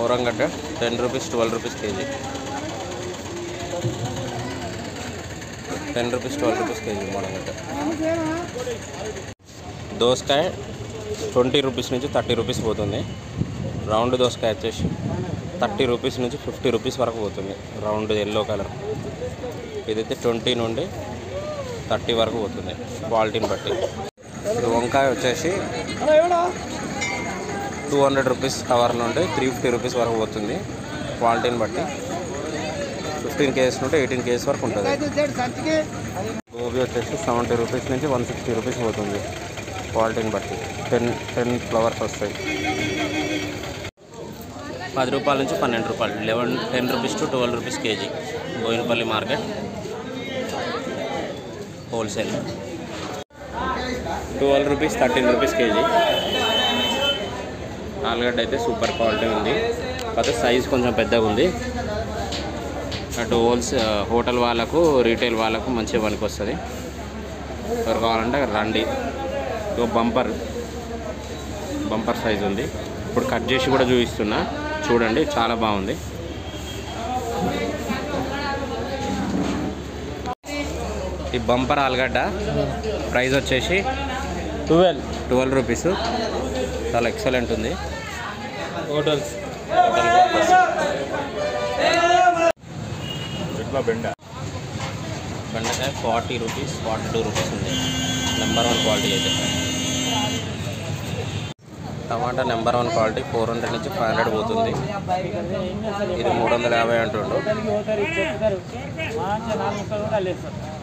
ఊరంగడ్డ ten rupees twelve rupees kg ten rupees twelve rupees kg మూడంగడ్డ దోసకాయ twenty rupees నుంచి thirty rupees పోతుంది round దోసకాయ వచ్చేసి థర్టీ రూపీస్ నుంచి ఫిఫ్టీ రూపీస్ వరకు పోతుంది రౌండ్ ఎల్లో కలర్ ఇదైతే ట్వంటీ నుండి థర్టీ వరకు పోతుంది క్వాలిటీని బట్టి ఇది వంకాయ వచ్చేసి టూ హండ్రెడ్ రూపీస్ కవర్ నుండి త్రీ ఫిఫ్టీ రూపీస్ వరకు పోతుంది క్వాలిటీని బట్టి ఫిఫ్టీన్ కేజెస్ నుండి ఎయిటీన్ కేజెస్ వరకు ఉంటుంది గోబీ వచ్చేసి సెవెంటీ రూపీస్ నుంచి వన్ సిక్స్టీ రూపీస్ పోతుంది క్వాలిటీని బట్టి టెన్ టెన్ ఫ్లవర్స్ వస్తాయి పది రూపాయల నుంచి పన్నెండు రూపాయలు eleven ten rupees to twelve rupees kg Boinpally market wholesale twelve rupees thirteen rupees kg ఆలుగడ్డ అయితే సూపర్ క్వాలిటీ ఉంది కాకపోతే సైజ్ కొంచెం పెద్దగా ఉంది అటు హోల్స్ హోటల్ వాళ్ళకు రీటైల్ వాళ్ళకు మంచిగా పనికి వస్తుంది ఎవరు కావాలంటే రండి ఇగో బంపర్ బంపర్ సైజ్ ఉంది ఇప్పుడు కట్ చేసి కూడా చూపిస్తున్నా చూడండి చాలా బాగుంది ఈ బంపర్ ఆలుగడ్డ ప్రైస్ వచ్చేసి ట్వెల్వ్ ట్వెల్వ్ రూపీస్ చాలా ఎక్సలెంట్ ఉంది హోటల్స్ ఎట్లా బెండ బెండకాయ forty rupees forty two rupees ఉంది నెంబర్ వన్ క్వాలిటీ అయితే టమాటా number one quality four hundred నుంచి ఫైవ్ హండ్రెడ్ పోతుంది ఇది మూడు వందల యాభై అంటుండు పోతారు చెప్తారు నాలుగు ముక్కలు కూడా లేదు సార్